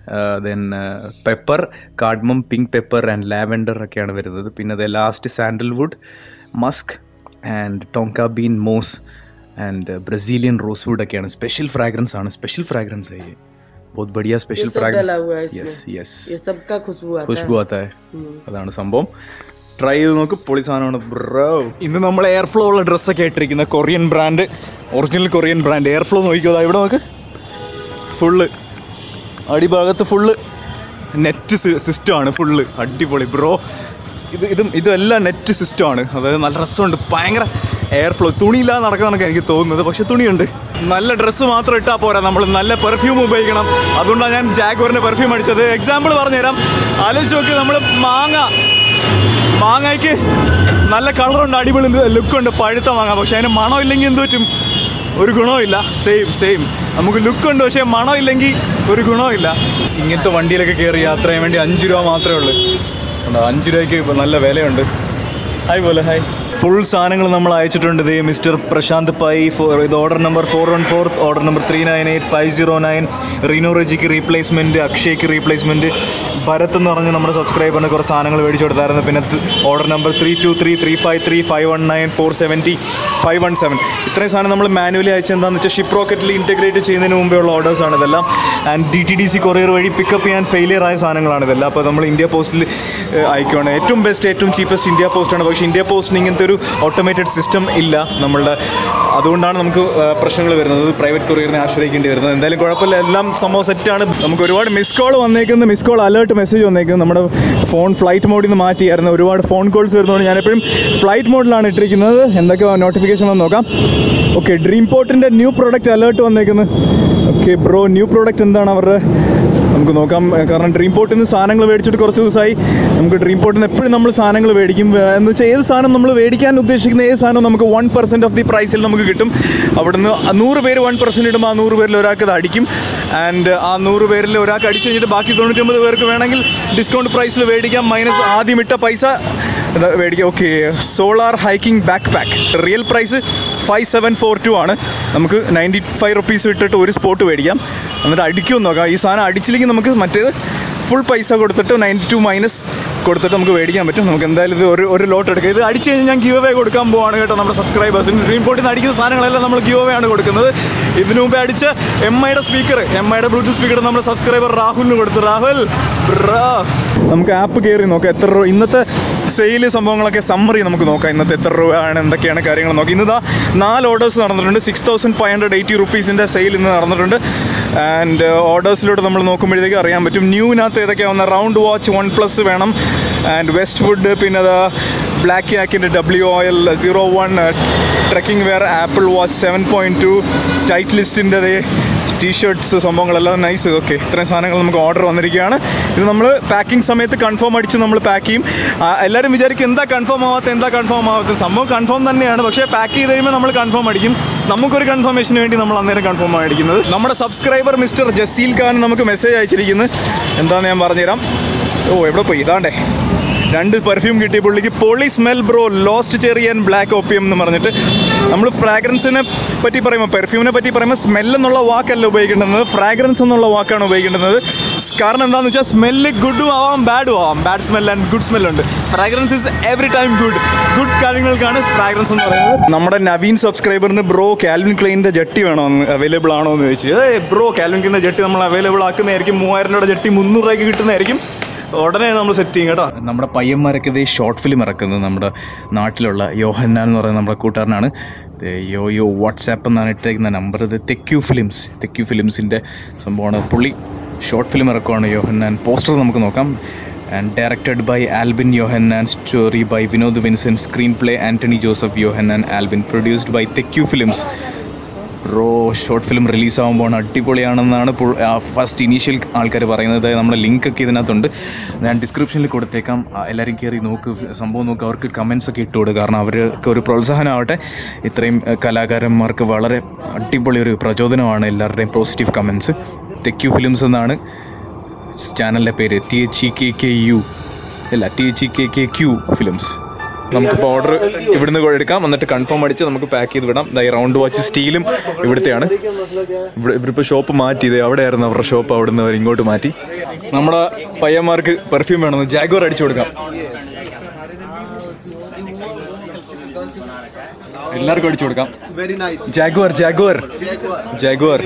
then pepper cardamom pink pepper and lavender ഒക്കെയാണ് വരുന്നത് പിന്നെ അത് last sandalwood musk and tonka bean moss and Brazilian rosewood ഒക്കെയാണ് സ്പെഷ്യൽ ഫ്രാഗ്രൻസ് ആണ് സ്പെഷ്യൽ ഫ്രാഗ്രൻസ് है ये बहुत बढ़िया ये स्पेशल सब डला फ्राग्रेंस हुआ है इसमें യെസ് യെസ് ये सबका खुशबू आता खुशबू है आता है हम्म। അതാണ് സംഭവം ട്രൈ ചെയ്ത് നോക്ക് പൊളി സാധനമാണ് ബ്രോ ഇന്ന് നമ്മൾ എയർ ഫ്ലോ ഉള്ള ഡ്രസ്സൊക്കെ ഇട്ടിരിക്കുന്ന Korean brand original Korean brand air flow നോക്കിയോ ദാ ഇവിടെ നോക്ക് ഫുള്ള് അടിഭാഗത്ത് ഫുള്ള് നെറ്റ് സിസ്റ്റമാണ് ഫുള്ള് അടിപൊളി ബ്രോ ഇത് ഇതും ഇതെല്ലാം നെറ്റ് സിസ്റ്റമാണ് അതായത് നല്ല രസമുണ്ട് ഭയങ്കര എയർ ഫ്ലോ തുണിയില്ലാതെ നടക്കുന്നതൊക്കെ എനിക്ക് തോന്നുന്നത് പക്ഷെ തുണിയുണ്ട് നല്ല ഡ്രസ്സ് മാത്രം ഇട്ടാൽ പോരാ നമ്മൾ നല്ല പെർഫ്യൂം ഉപയോഗിക്കണം അതുകൊണ്ടാണ് ഞാൻ ജാഗ്വറിൻ്റെ പെർഫ്യൂം അടിച്ചത് എക്സാമ്പിൾ പറഞ്ഞുതരാം ആലോചിച്ച് നോക്ക് നമ്മൾ മാങ്ങ മാങ്ങയ്ക്ക് നല്ല കളറുണ്ട് അടിപൊളി ലുക്കുണ്ട് പഴുത്ത മാങ്ങ പക്ഷെ അതിന് മണം ഇല്ലെങ്കിൽ എന്ത് പറ്റും ഒരു ഗുണമില്ല സെയിം സെയിം നമുക്ക് ലുക്കുണ്ട് പക്ഷേ മണം ഇല്ലെങ്കിൽ ഒരു ഗുണമില്ല ഇങ്ങനത്തെ വണ്ടിയിലൊക്കെ കയറി യാത്ര ചെയ്യാൻ വേണ്ടി അഞ്ച് രൂപ മാത്രമേ ഉള്ളൂ ഉണ്ടോ അഞ്ച് രൂപയ്ക്ക് ഇപ്പം നല്ല വിലയുണ്ട് ഹായ് പോലെ ഹായ് ഫുൾ സാധനങ്ങൾ നമ്മൾ അയച്ചിട്ടുണ്ട് ഇത് മിസ്റ്റർ പ്രശാന്ത് പൈ ഫോർ ഇത് order number four one four order number three nine eight five zero nine റീനോ റെജിക്ക് റീപ്ലേസ്മെൻറ്റ് അക്ഷയ്ക്ക് റീപ്ലേസ്മെൻറ്റ് ഭരത് എന്ന് പറഞ്ഞ് നമ്മുടെ സബ്സ്ക്രൈബറിന് കുറച്ച് സാധനങ്ങൾ മേടിച്ചു കൊടുത്തായിരുന്നു പിന്നെ order number three two three three five three five one nine four seventy five one seven ഇത്രയും സാധനം നമ്മൾ മാനുവലി അയച്ച എന്താണെന്ന് വെച്ചാൽ ഷിപ്പ് റോക്കറ്റിൽ ഇൻറ്റഗ്രേറ്റ് ചെയ്യുന്നതിന് മുമ്പേ ഉള്ള ഓർഡേഴ്സാണ് ഇതെല്ലാം and D T D C courier വഴി പിക്കപ്പ് ചെയ്യാൻ ഫെയിലിയർ ആയ സാധനങ്ങളാണ് ഇതെല്ലാം അപ്പോൾ നമ്മൾ ഇന്ത്യ പോസ്റ്റിൽ അയക്കുകയാണ് ഏറ്റവും ബെസ്റ്റ് ഏറ്റവും ചീപ്പസ്റ്റ് ഇന്ത്യ പോസ്റ്റാണ് പക്ഷേ ഇന്ത്യ പോസ്റ്റിന് ഇങ്ങനത്തെ ഒരു ഓട്ടോമേറ്റഡ് സിസ്റ്റം ഇല്ല നമ്മളുടെ അതുകൊണ്ടാണ് നമുക്ക് പ്രശ്നങ്ങൾ വരുന്നത് പ്രൈവറ്റ് കൊറിയറിനെ ആശ്രയിക്കേണ്ടി വരുന്നത് എന്തായാലും കുഴപ്പമില്ല എല്ലാം സംഭവം സെറ്റാണ് നമുക്ക് ഒരുപാട് മിസ് കോൾ വന്നേക്കുന്ന മിസ് കോൾ അലേർട്ട് മെസ്സേജ് വന്നേക്കുന്നത് നമ്മുടെ ഫോൺ ഫ്ലൈറ്റ് മോഡിൽ നിന്ന് മാറ്റിയായിരുന്നു ഒരുപാട് ഫോൺ കോൾസ് വരുന്നതുകൊണ്ട് ഞാനെപ്പോഴും ഫ്ലൈറ്റ് മോഡിലാണ് ഇട്ടിരിക്കുന്നത് എന്തൊക്കെ നോട്ടിഫിക്കേഷൻ വന്ന് നോക്കാം ഓക്കെ ഡ്രീം പോർട്ടിൻ്റെ ന്യൂ പ്രോഡക്റ്റ് അലേർട്ട് വന്നേക്കുന്നത് ഓക്കെ ബ്രോ ന്യൂ പ്രോഡക്റ്റ് എന്താണ് അവരുടെ നമുക്ക് നോക്കാം ഏ, കാരണം ഡ്രീം പോർട്ടിൽ നിന്ന് സാധനങ്ങൾ മേടിച്ചിട്ട് കുറച്ച് ദിവസമായി നമുക്ക് ഡ്രീം പോർട്ടിൽ നിന്ന് എപ്പോഴും നമ്മൾ സാധനങ്ങൾ മേടിക്കും ഏ, എന്ന് വെച്ചാൽ ഏത് സാധനം നമ്മൾ മേടിക്കാൻ ഉദ്ദേശിക്കുന്ന ഏത് സാധനം നമുക്ക് വൺ പെർസെൻറ്റ് ഓഫ് ദി പ്രൈസിൽ നമുക്ക് കിട്ടും അവിടുന്ന് ആ നൂറ് പേര് വൺ പെർസെൻറ്റ് ഇടുമ്പോൾ ആ നൂറ് പേരിൽ ഒരാൾക്ക് അത് അടിക്കും ആൻഡ് ആ നൂറ് പേരിൽ ഒരാൾക്ക് അടിച്ചു കഴിഞ്ഞിട്ട് ബാക്കി തൊണ്ണൂറ്റൊമ്പത് പേർക്ക് വേണമെങ്കിൽ ഡിസ്കൗണ്ട് പ്രൈസിൽ മേടിക്കാം മൈനസ് ആദ്യം ഇട്ട പൈസ ഇത് മേടിക്കാം okay solar hiking backpack real price five seven four two ആണ് നമുക്ക് നയൻറ്റി ഫൈവ് റുപ്പീസ് ഇട്ടിട്ട് ഒരു സ്പോട്ട് മേടിക്കാം എന്നിട്ട് അടിക്കുമെന്ന് നോക്കാം ഈ സാധനം അടിച്ചില്ലെങ്കിൽ നമുക്ക് മറ്റേത് ഫുൾ പൈസ കൊടുത്തിട്ട് നയൻറ്റി ടു മൈനസ് കൊടുത്തിട്ട് നമുക്ക് മേടിക്കാൻ പറ്റും നമുക്ക് എന്തായാലും ഇത് ഒരു ഒരു ലോട്ട് എടുക്കാം ഇത് അടിച്ച് കഴിഞ്ഞാൽ ഞാൻ ഗീവ് അവേ കൊടുക്കാൻ പോവാണ് കേട്ടോ നമ്മുടെ സബ്സ്ക്രൈബേഴ്സിന് ഡ്രീം പോർട്ടിൽ നിന്ന് അടിക്കുന്ന സാധനങ്ങളെല്ലാം നമ്മൾ ഗീവ് അവേ ആണ് കൊടുക്കുന്നത് ഇതിനു മുമ്പേ അടിച്ച എം ഐയുടെ സ്പീക്കർ എം ഐയുടെ ബ്ലൂടൂത്ത് സ്പീക്കർ നമ്മുടെ സബ്സ്ക്രൈബർ രാഹുലിന് കൊടുത്തു രാഹുൽ ബ്രാ. നമുക്ക് ആപ്പ് കയറി നോക്കാം എത്ര രൂപ ഇന്നത്തെ സെയിൽ സംഭവങ്ങളൊക്കെ സമ്മറി നമുക്ക് നോക്കാം ഇന്നത്തെ എത്ര രൂപയാണ് എന്തൊക്കെയാണ് കാര്യങ്ങൾ നോക്കാം ഇന്ന് ദാ നാല് ഓർഡേഴ്സ് നടന്നിട്ടുണ്ട് six thousand five hundred eighty റുപ്പീസിൻ്റെ സെയിൽ ഇന്ന് നടന്നിട്ടുണ്ട് ആൻഡ് ഓർഡേഴ്സിലൂടെ നമ്മൾ നോക്കുമ്പോഴത്തേക്ക് അറിയാൻ പറ്റും ന്യൂവിനകത്ത് ഏതൊക്കെയാണ് വന്ന റൗണ്ട് വാച്ച് വൺ പ്ലസ് വേണം ആൻഡ് വെസ്റ്റ് വുഡ് പിന്നെ അത് ബ്ലാക്ക് യാക്കിൻ്റെ ഡബ്ല്യു ഓയിൽ zero one trekking wear Apple watch seven point two tight ലിസ്റ്റിൻ്റെ ടീഷർട്ട്സ് സംഭവങ്ങളെല്ലാം നൈസ് ഇതൊക്കെ ഇത്രയും സാധനങ്ങൾ നമുക്ക് ഓർഡർ വന്നിരിക്കുകയാണ് ഇത് നമ്മൾ പാക്കിംഗ് സമയത്ത് കൺഫേം അടിച്ച് നമ്മൾ പാക്ക് ചെയ്യും ആ, എല്ലാവരും വിചാരിക്കും എന്താ കൺഫേം ആവാത്ത എന്താ കൺഫേം ആവാത്ത സംഭവം കൺഫേം തന്നെയാണ് പക്ഷേ പാക്ക് ചെയ്ത് കഴിയുമ്പോൾ നമ്മൾ കൺഫേം അടിക്കും നമുക്കൊരു കൺഫർമേഷന് വേണ്ടി നമ്മൾ അന്നേരം കൺഫേം അടിക്കുന്നത് നമ്മുടെ സബ്സ്ക്രൈബർ മിസ്റ്റർ ജസീൽ ഖാൻ നമുക്ക് മെസ്സേജ് അയച്ചിരിക്കുന്നത് എന്താണെന്ന് ഞാൻ പറഞ്ഞുതരാം ഓ എവിടെ പോയി ഇതാണ്ടേ രണ്ട് പെർഫ്യൂം കിട്ടി പുള്ളിക്ക് പൊളി smell bro lost cherry and black opium എന്ന് പറഞ്ഞിട്ട് നമ്മൾ ഫ്രാഗ്രൻസിനെ പറ്റി പറയുമ്പോൾ പെർഫ്യൂമിനെ പറ്റി പറയുമ്പോൾ സ്മെൽ എന്നുള്ള വാക്കല്ല ഉപയോഗിക്കേണ്ടത് ഫ്രാഗ്രൻസ് എന്നുള്ള വാക്കാണ് ഉപയോഗിക്കേണ്ടത് കാരണം എന്താണെന്ന് വെച്ചാൽ സ്മെല്ല് ഗുഡും ആവാം ബാഡും ആവാം bad smell and good smell ഉണ്ട് fragrance is every time good good കാര്യങ്ങൾക്കാണ് ഫ്രാഗ്രൻസ് എന്ന് പറയുന്നത് നമ്മുടെ നവീൻ സബ്സ്ക്രൈബറിന് ബ്രോ കാൽവിൻ ക്ലെയിൻ്റെ ജട്ടി വേണോ അവൈലബിൾ ആണോ എന്ന് ചോദിച്ചു ഏ ബ്രോ കാൽവിൻ ക്ലെയിൻ്റെ ജട്ടി നമ്മൾ അവൈലബിൾ ആക്കുന്നതായിരിക്കും മൂവായിരം രൂപയുടെ ജട്ടി മുന്നൂറ് രൂപയ്ക്ക് കിട്ടുന്നതായിരിക്കും ഉടനെ നമ്മൾ സെറ്റ് ചെയ്യും കേട്ടോ നമ്മുടെ പയ്യന്മാരൊക്കെ ഇത് ഷോർട്ട് ഫിലിം ഇറക്കുന്നത് നമ്മുടെ നാട്ടിലുള്ള യോഹന്നാൻ എന്ന് പറയുന്ന നമ്മുടെ കൂട്ടുകാരനാണ് ഇത് യോ യോ വാട്സാപ്പ് എന്നാണ് ഇട്ടേക്കുന്ന നമ്പർ ഇത് തെക്യു ഫിലിംസ് തെക്യു ഫിലിംസിൻ്റെ സംഭവമാണ് പുള്ളി ഷോർട്ട് ഫിലിം ഇറക്കുവാണ് യോഹന്നാൻ പോസ്റ്റർ നമുക്ക് നോക്കാം and directed by Albin Yohannan story by Vinod Vinson screenplay Antony Joseph Yohannan Albin produced by തെക്യു ഫിലിംസ് ബ്രോ ഷോർട്ട് ഫിലിം റിലീസാകുമ്പോൾ അടിപൊളിയാണെന്നാണ് ഫസ്റ്റ് ഇനീഷ്യൽ ആൾക്കാർ പറയുന്നത് നമ്മുടെ ലിങ്ക് ഒക്കെ ഇതിനകത്തുണ്ട് ഞാൻ ഡിസ്ക്രിപ്ഷനിൽ കൊടുത്തേക്കാം ആ, എല്ലാവരും കയറി നോക്ക് സംഭവം നോക്ക് അവർക്ക് കമൻസ് ഒക്കെ ഇട്ട് കൊടുക്കുക കാരണം അവർക്ക് ഒരു പ്രോത്സാഹനമാവട്ടെ ഇത്രയും ഏ, കലാകാരന്മാർക്ക് വളരെ അടിപൊളി ഒരു പ്രചോദനമാണ് എല്ലാവരുടെയും പോസിറ്റീവ് കമൻസ് തെക്യു ഫിലിംസ് എന്നാണ് ചാനലിൻ്റെ പേര് T H E K K U അല്ല T H E K K Q films നമുക്കിപ്പോൾ ഓർഡർ ഇവിടുന്ന് കൂടെ എടുക്കാം എന്നിട്ട് കൺഫേം അടിച്ച് നമുക്ക് പാക്ക് ചെയ്ത് വിടാം ദൈ റൗണ്ട് വാച്ച് സ്റ്റീലും ഇവിടുത്തെയാണ് ഇവിടെ ഇവരിപ്പോൾ ഷോപ്പ് മാറ്റി ഇത് അവിടെയായിരുന്നു അവരുടെ ഷോപ്പ് അവിടെ നിന്ന് അവർ ഇങ്ങോട്ട് മാറ്റി നമ്മുടെ പയ്യന്മാർക്ക് പെർഫ്യൂം വേണമെന്ന് ജാഗോർ അടിച്ചു കൊടുക്കാം എല്ലാവർക്കും അടിച്ചു കൊടുക്കാം Very nice. Jaguar Jaguar Jaguar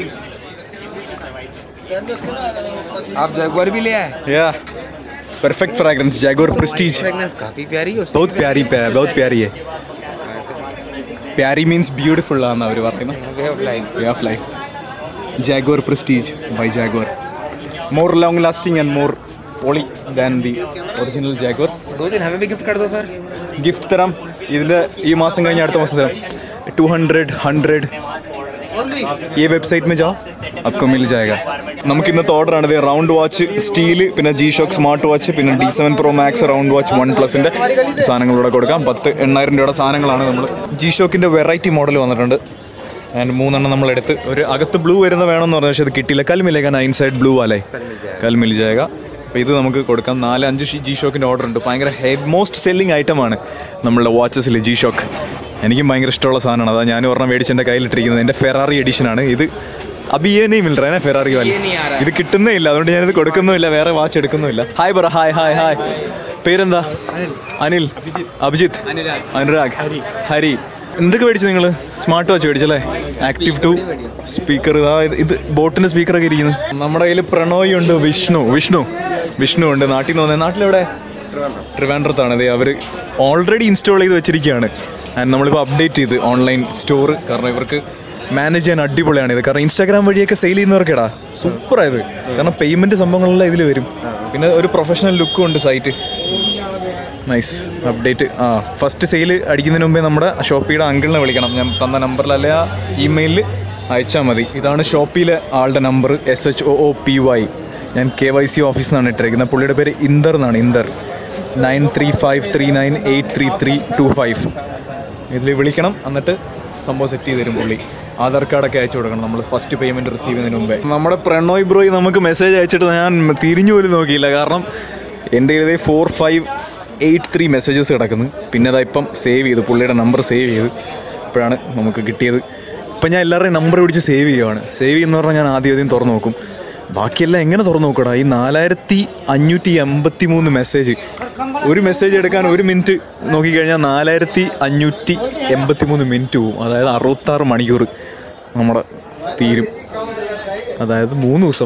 आप जगुआर भी ले आए या perfect fragrance Jaguar prestige fragrance काफी प्यारी है बहुत प्यारी प्या- बहुत प्यारी है പ്യാരി മീൻസ് ബ്യൂട്ടിഫുൾ ആണെന്ന് അവർ പറയുന്നത് way of life way of life Jaguar prestige by Jaguar more long lasting and more പോളി ദാൻ ദി ഒറിജിനൽ ജാഗോർ दो दिन हमें भी गिफ्ट कर दो सर ഗിഫ്റ്റ് തരാം ഇതിൻ്റെ ഈ മാസം കഴിഞ്ഞ് അടുത്ത മാസം തരാം टू हंड्रेड हंड्रेड ഈ വെബ്സൈറ്റ് में जाओ आपको मिल जाएगा നമുക്ക് ഇന്നത്തെ ഓർഡർ ആണ് റൗണ്ട് വാച്ച് സ്റ്റീല് പിന്നെ ജി ഷോക്ക് സ്മാർട്ട് വാച്ച് പിന്നെ D seven pro max round watch one പ്ലസിന്റെ സാധനങ്ങളിലൂടെ കൊടുക്കാം പത്ത് എണ്ണായിരം രൂപയുടെ സാധനങ്ങളാണ് നമ്മൾ ജി ഷോക്കിന്റെ വെറൈറ്റി മോഡൽ വന്നിട്ടുണ്ട് ആൻഡ് മൂന്നെണ്ണം നമ്മൾ എടുത്ത് ഒരു അകത്ത് ബ്ലൂ വരുന്ന വേണമെന്ന് പറഞ്ഞു പക്ഷേ അത് കിട്ടിയില്ല കൽ മിലേഗ നൈൻ സൈഡ് ബ്ലൂ അല്ലേ കൽ മിൽ ജായക അപ്പോൾ ഇത് നമുക്ക് കൊടുക്കാം നാല് അഞ്ച് ജി ഷോക്കിൻ്റെ ഓർഡർ ഉണ്ട് ഭയങ്കര ഹെ മോസ്റ്റ് സെല്ലിംഗ് ഐറ്റമാണ് നമ്മളുടെ വാച്ചസിൽ ജി ഷോക്ക് എനിക്കും ഭയങ്കര ഇഷ്ടമുള്ള സാധനമാണ് അതാ ഞാൻ ഒരെണ്ണം മേടിച്ച് എൻ്റെ കയ്യിലിട്ടിരിക്കുന്നത് എൻ്റെ ഫെറാറി എഡിഷനാണ് ഇത് അബിയേനെ മിൽറേനെ ഫെറാറി വാലി ഇത് കിട്ടുന്നേ ഇല്ല അതുകൊണ്ട് ഞാനിത് കൊടുക്കുന്നുമില്ല വേറെ വാച്ച് എടുക്കുന്നുമില്ല ഹായ് പറ ഹായ് ഹായ് ഹായ് പേരെന്താ അനിൽ അഭിജിത്ത് അനുരാഗ് ഹരി എന്തൊക്കെ മേടിച്ചു നിങ്ങൾ സ്മാർട്ട് വാച്ച് മേടിച്ചല്ലേ ആക്റ്റീവ് ടു സ്പീക്കർ ഇതാ ഇത് ഇത് ബോട്ടിൻ്റെ സ്പീക്കറൊക്കെ ഇരിക്കുന്നു നമ്മുടെ കയ്യിൽ പ്രണോയ് ഉണ്ട് വിഷ്ണു വിഷ്ണു വിഷ്ണു ഉണ്ട് നാട്ടിൽ നിന്ന് വന്നത് നാട്ടിലെവിടെ ട്രിവാൻഡ്രത്താണ് ഇത് അവർ ഓൾറെഡി ഇൻസ്റ്റാൾ ചെയ്ത് വെച്ചിരിക്കുകയാണ് ആൻഡ് നമ്മളിപ്പോൾ അപ്ഡേറ്റ് ചെയ്ത് ഓൺലൈൻ സ്റ്റോർ കാരണം ഇവർക്ക് മാനേജ് ചെയ്യാൻ അടിപൊളിയാണ് ഇത് കാരണം ഇൻസ്റ്റാഗ്രാം വഴിയൊക്കെ സെയിൽ ചെയ്യുന്നവർക്കെടാ സൂപ്പറായത് കാരണം പേയ്മെൻറ്റ് സംഭവങ്ങളെല്ലാം ഇതിൽ വരും പിന്നെ ഒരു പ്രൊഫഷണൽ ലുക്കും ഉണ്ട് സൈറ്റ് നൈസ് അപ്ഡേറ്റ് ആ ഫസ്റ്റ് സെയിൽ അടിക്കുന്നതിന് മുമ്പേ നമ്മുടെ ഷോപ്പിയുടെ അങ്കിളിനെ വിളിക്കണം ഞാൻ തന്ന നമ്പറിൽ അല്ലെ ആ ഇമെയിലിൽ അയച്ചാൽ മതി ഇതാണ് ഷോപ്പിയിലെ ആളുടെ number S H O O P Y ഞാൻ കെ വൈ സി ഓഫീസിൽ നിന്നാണ് ഇട്ടിരിക്കുന്നത് പുള്ളിയുടെ പേര് ഇന്ദർ എന്നാണ് Inder nine three five three nine eight three three two five ഇതിൽ വിളിക്കണം എന്നിട്ട് സംഭവം സെറ്റ് ചെയ്ത് തരും പുള്ളി ആധാർ കാർഡൊക്കെ അയച്ചു കൊടുക്കണം നമ്മൾ ഫസ്റ്റ് പേയ്മെൻറ്റ് റിസീവ് ചെയ്യുന്നതിന് മുമ്പേ നമ്മുടെ പ്രണോയ് ബ്രോയി നമുക്ക് മെസ്സേജ് അയച്ചിട്ട് ഞാൻ തിരിഞ്ഞു പോലും നോക്കിയില്ല കാരണം എൻ്റെ ഇതേ four five eight three messages കിടക്കുന്നു പിന്നെ അതാ ഇപ്പം സേവ് ചെയ്തു പുള്ളിയുടെ നമ്പർ സേവ് ചെയ്തു ഇപ്പോഴാണ് നമുക്ക് കിട്ടിയത് ഇപ്പം ഞാൻ എല്ലാവരുടെയും നമ്പർ പിടിച്ച് സേവ് ചെയ്യുവാണ് സേവ് ചെയ്യുന്ന പറഞ്ഞാൽ ഞാൻ ആദ്യം ആദ്യം തുറന്നു നോക്കും ബാക്കിയെല്ലാം എങ്ങനെ തുറന്നു നോക്കടാ ഈ നാലായിരത്തി അഞ്ഞൂറ്റി എൺപത്തി മൂന്ന് മെസ്സേജ് ഒരു മെസ്സേജ് എടുക്കാൻ ഒരു മിനിറ്റ് നോക്കിക്കഴിഞ്ഞാൽ നാലായിരത്തി അഞ്ഞൂറ്റി എൺപത്തി മൂന്ന് മിനിറ്റ് പോവും അതായത് അറുപത്താറ് മണിക്കൂർ നമ്മുടെ തീരും അതായത് മൂന്ന് ദിവസം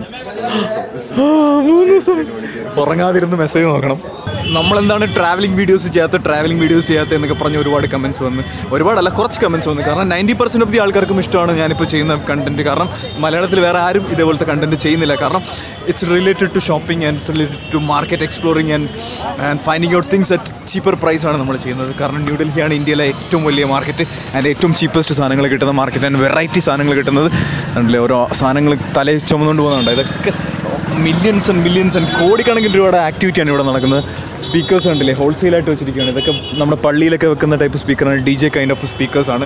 ആ, മൂന്ന് ദിവസം ഉറങ്ങാതിരുന്ന് മെസ്സേജ് നോക്കണം നമ്മളെന്താണ് ട്രാവലിംഗ് വീഡിയോസ് ചെയ്യാത്ത ട്രാവലിംഗ് വീഡിയോസ് ചെയ്യാത്ത എന്നൊക്കെ പറഞ്ഞ് ഒരുപാട് കമൻറ്റ്സ് വന്ന് ഒരുപാടല്ല കുറച്ച് കമൻറ്റ്സ് വന്നു കാരണം നയൻറ്റി പെർസെൻറ്റ് ഓഫ് ദി ആൾക്കാർക്കും ഇഷ്ടമാണ് ഞാനിപ്പോൾ ചെയ്യുന്ന കണ്ടന്റ് കാരണം മലയാളത്തിൽ വേറെ ആരും ഇതേപോലത്തെ കണ്ടന്റ് ചെയ്യുന്നില്ല കാരണം it's related to shopping and it's related to market exploring and and finding out things at cheaper price ആണ് നമ്മൾ ചെയ്യുന്നത് കാരണം ന്യൂഡൽഹിയാണ് ഇന്ത്യയിലെ ഏറ്റവും വലിയ മാർക്കറ്റ് ആൻഡ് ഏറ്റവും ചീപ്പസ്റ്റ് സാധനങ്ങൾ കിട്ടുന്ന മാർക്കറ്റ് ആൻഡ് വെറൈറ്റി സാധനങ്ങൾ കിട്ടുന്നത് അതിലെ ഓരോ സാധനങ്ങൾ തലയിൽ ചുമന്നുകൊണ്ട് പോകുന്നുണ്ട് ഇതൊക്കെ മില്യൺസ് ആൻഡ് മില്യൺസ് ആൻഡ് കോടിക്കണക്കിന് രൂപയുടെ ആക്ടിവിറ്റിയാണ് ഇവിടെ നടക്കുന്നത് സ്പീക്കേഴ്സ് ഉണ്ടല്ലേ ഹോൾസെയിലായിട്ട് വെച്ചിരിക്കുകയാണ് ഇതൊക്കെ നമ്മുടെ പള്ളിയിലൊക്കെ വെക്കുന്ന ടൈപ്പ് സ്പീക്കറാണ് ഡി ജെ കൈൻഡ് ഓഫ് സ്പീക്കേഴ്സാണ്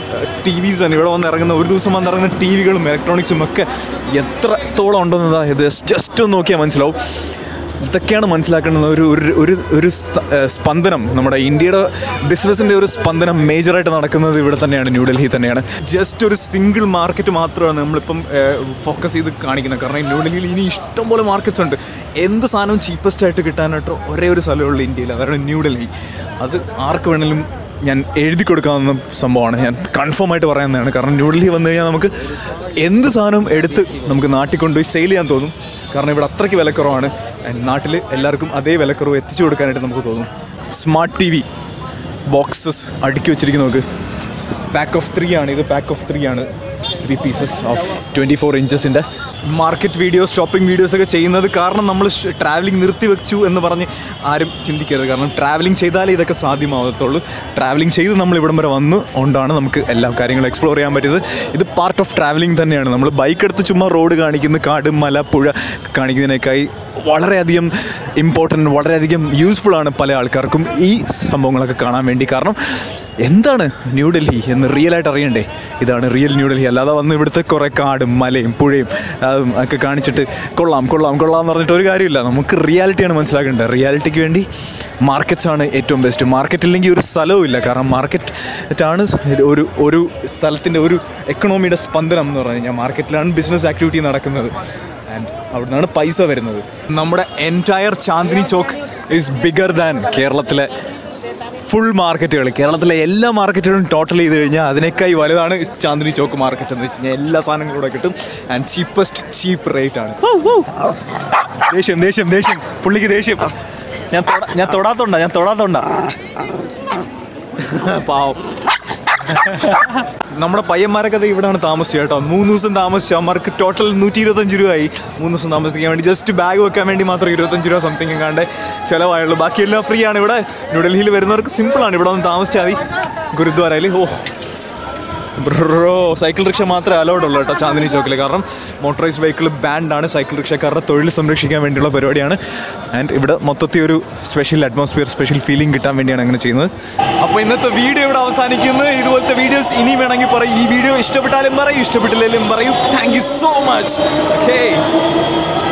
ടി വിസ് ആണ് ഇവിടെ വന്ന് ഇറങ്ങുന്ന ഒരു ദിവസം വന്ന് ഇറങ്ങുന്ന ടി വികളും ഇലക്ട്രോണിക്സും ഒക്കെ എത്രത്തോളം ഉണ്ടെന്നതാ ഇത് ജസ്റ്റ് ഒന്ന് നോക്കിയാൽ മനസ്സിലാവും ഇതൊക്കെയാണ് മനസ്സിലാക്കേണ്ടത് ഒരു ഒരു ഒരു ഒരു സ്ത- ഏഹ് സ്പന്ദനം നമ്മുടെ ഇന്ത്യയുടെ ബിസിനസ്സിൻ്റെ ഒരു സ്പന്ദനം മേജറായിട്ട് നടക്കുന്നത് ഇവിടെ തന്നെയാണ് ന്യൂഡൽഹി തന്നെയാണ് ജസ്റ്റ് ഒരു സിംഗിൾ മാർക്കറ്റ് മാത്രമാണ് നമ്മളിപ്പം ഫോക്കസ് ചെയ്ത് കാണിക്കുന്നത് കാരണം ഈ ന്യൂഡൽഹിയിൽ ഇനി ഇഷ്ടംപോലെ മാർക്കറ്റ്സ് ഉണ്ട് എന്ത് സാധനവും ചീപ്പസ്റ്റ് ആയിട്ട് കിട്ടാനായിട്ട് ഒരേ ഒരു സ്ഥലമുള്ളൂ ഇന്ത്യയിൽ അതാണ് ന്യൂഡൽഹി അത് ആർക്ക് വേണമെങ്കിലും ഞാൻ എഴുതി കൊടുക്കാവുന്ന സംഭവമാണ് ഞാൻ കൺഫേം ആയിട്ട് പറയുന്നതാണ് കാരണം ന്യൂഡൽഹി വന്നു കഴിഞ്ഞാൽ നമുക്ക് എന്ത് സാധനവും എടുത്ത് നമുക്ക് നാട്ടിൽ കൊണ്ടുപോയി സെയിൽ ചെയ്യാൻ തോന്നും കാരണം ഇവിടെ അത്രയ്ക്ക് വിലക്കുറവാണ് നാട്ടിൽ എല്ലാവർക്കും അതേ വിലക്കുറവ് എത്തിച്ചു കൊടുക്കാനായിട്ട് നമുക്ക് തോന്നും സ്മാർട്ട് ടി വി ബോക്സസ് അടുക്കി വെച്ചിരിക്കുന്ന നോക്ക് പാക്ക് ഓഫ് ത്രീ ആണ് ഇത് പാക്ക് ഓഫ് ത്രീ ആണ് three pieces of twenty four ഇഞ്ചസിൻ്റെ മാർക്കറ്റ് വീഡിയോസ് ഷോപ്പിംഗ് വീഡിയോസ് ഒക്കെ ചെയ്യുന്നത് കാരണം നമ്മൾ ട്രാവലിംഗ് നിർത്തി വെച്ചു എന്ന് പറഞ്ഞ് ആരും ചിന്തിക്കരുത് കാരണം ട്രാവലിംഗ് ചെയ്താലേ ഇതൊക്കെ സാധ്യമാവത്തുള്ളൂ ട്രാവലിംഗ് ചെയ്ത് നമ്മൾ ഇവിടം വരെ വന്ന് കൊണ്ടാണ് നമുക്ക് എല്ലാ കാര്യങ്ങളും എക്സ്പ്ലോർ ചെയ്യാൻ പറ്റിയത് ഇത് പാർട്ട് ഓഫ് ട്രാവലിംഗ് തന്നെയാണ് നമ്മൾ ബൈക്ക് എടുത്ത് ചുമ്മാ റോഡ് കാണിക്കുന്ന കാട് മല പുഴ കാണിക്കുന്നതിനേക്കായി വളരെയധികം ഇമ്പോർട്ടൻ്റ് വളരെയധികം യൂസ്ഫുൾ ആണ് പല ആൾക്കാർക്കും ഈ സംഭവങ്ങളൊക്കെ കാണാൻ വേണ്ടി കാരണം എന്താണ് ന്യൂഡൽഹി എന്ന് റിയൽ ആയിട്ട് അറിയണ്ടേ ഇതാണ് റിയൽ ന്യൂഡൽഹി അല്ലാതെ വന്ന് ഇവിടുത്തെ കുറേ കാടും മലയും പുഴയും അതും ഒക്കെ കാണിച്ചിട്ട് കൊള്ളാം കൊള്ളാം കൊള്ളാം എന്ന് പറഞ്ഞിട്ട് ഒരു കാര്യമില്ല നമുക്ക് റിയാലിറ്റിയാണ് മനസ്സിലാക്കേണ്ടത് റിയാലിറ്റിക്ക് വേണ്ടി മാർക്കറ്റ്സ് ആണ് ഏറ്റവും ബെസ്റ്റ് മാർക്കറ്റ് ഇല്ലെങ്കിൽ ഒരു സ്ഥലവും ഇല്ല കാരണം മാർക്കറ്റ് ആണ് ഒരു ഒരു സ്ഥലത്തിൻ്റെ ഒരു എക്കണോമിയുടെ സ്പന്ദനം എന്ന് പറഞ്ഞു കഴിഞ്ഞാൽ മാർക്കറ്റിലാണ് ബിസിനസ് ആക്ടിവിറ്റി നടക്കുന്നത് ആൻഡ് അവിടുന്നാണ് പൈസ വരുന്നത് നമ്മുടെ entire Chandni Chowk is bigger than കേരളത്തിലെ ഫുൾ മാർക്കറ്റുകൾ കേരളത്തിലെ എല്ലാ മാർക്കറ്റുകളും ടോട്ടൽ ചെയ്ത് കഴിഞ്ഞാൽ അതിനേക്കായി വലുതാണ് ചാന്ദിനി ചോക്ക് മാർക്കറ്റ് എന്ന് വെച്ച് കഴിഞ്ഞാൽ എല്ലാ സാധനങ്ങളും ഇവിടെ കിട്ടും ആൻഡ് ചീപ്പസ്റ്റ് ചീപ്പ് റേറ്റ് ആണ് ദേഷ്യം ദേഷ്യം ദേഷ്യം പുള്ളിക്ക് ദേഷ്യം ഞാൻ തൊടാ- ഞാൻ തൊടാത്തോണ്ട ഞാൻ തൊടാത്തോണ്ട പാവം നമ്മുടെ പയ്യന്മാരൊക്കെ ദേ ഇവിടെയാണ് താമസിച്ചത് കേട്ടോ മൂന്ന് ദിവസം താമസിച്ചു അവന്മാർക്ക് ടോട്ടൽ നൂറ്റി ഇരുപത്തഞ്ച് രൂപയായി മൂന്ന് ദിവസം താമസിക്കാൻ വേണ്ടി ജസ്റ്റ് ബാഗ് വെക്കാൻ വേണ്ടി മാത്രം ഇരുപത്തഞ്ച് രൂപ സംതിങ് എങ്ങാണ്ട് ചിലവായുള്ളൂ ബാക്കിയെല്ലാം ഫ്രീ ആണ് ഇവിടെ ന്യൂഡൽഹിയിൽ വരുന്നവർക്ക് സിമ്പിളാണ് ഇവിടെ വന്ന് താമസിച്ചാൽ മതി ഗുരുദ്വാരയിൽ ഓ ബ്രോ സൈക്കിൾ റിക്ഷ മാത്രമേ അലൗഡ് ഉള്ളൂ കേട്ടോ ചാന്ദിനി ചോക്കിൽ കാരണം മോട്ടറൈസ് വെഹിക്കിൾ ബാൻഡ് ആണ് സൈക്കിൾ റിക്ഷക്കാരുടെ തൊഴിൽ സംരക്ഷിക്കാൻ വേണ്ടിയുള്ള പരിപാടിയാണ് ആൻഡ് ഇവിടെ മൊത്തത്തിൽ ഒരു സ്പെഷ്യൽ അറ്റ്മോസ്ഫിയർ സ്പെഷ്യൽ ഫീലിംഗ് കിട്ടാൻ വേണ്ടിയാണ് അങ്ങനെ ചെയ്യുന്നത് അപ്പോൾ ഇന്നത്തെ വീഡിയോ ഇവിടെ അവസാനിക്കുന്നു ഇതുപോലത്തെ വീഡിയോസ് ഇനി വേണമെങ്കിൽ പറയും ഈ വീഡിയോ ഇഷ്ടപ്പെട്ടാലും പറയും ഇഷ്ടപ്പെട്ടില്ലെങ്കിലും പറയും thank you so much okay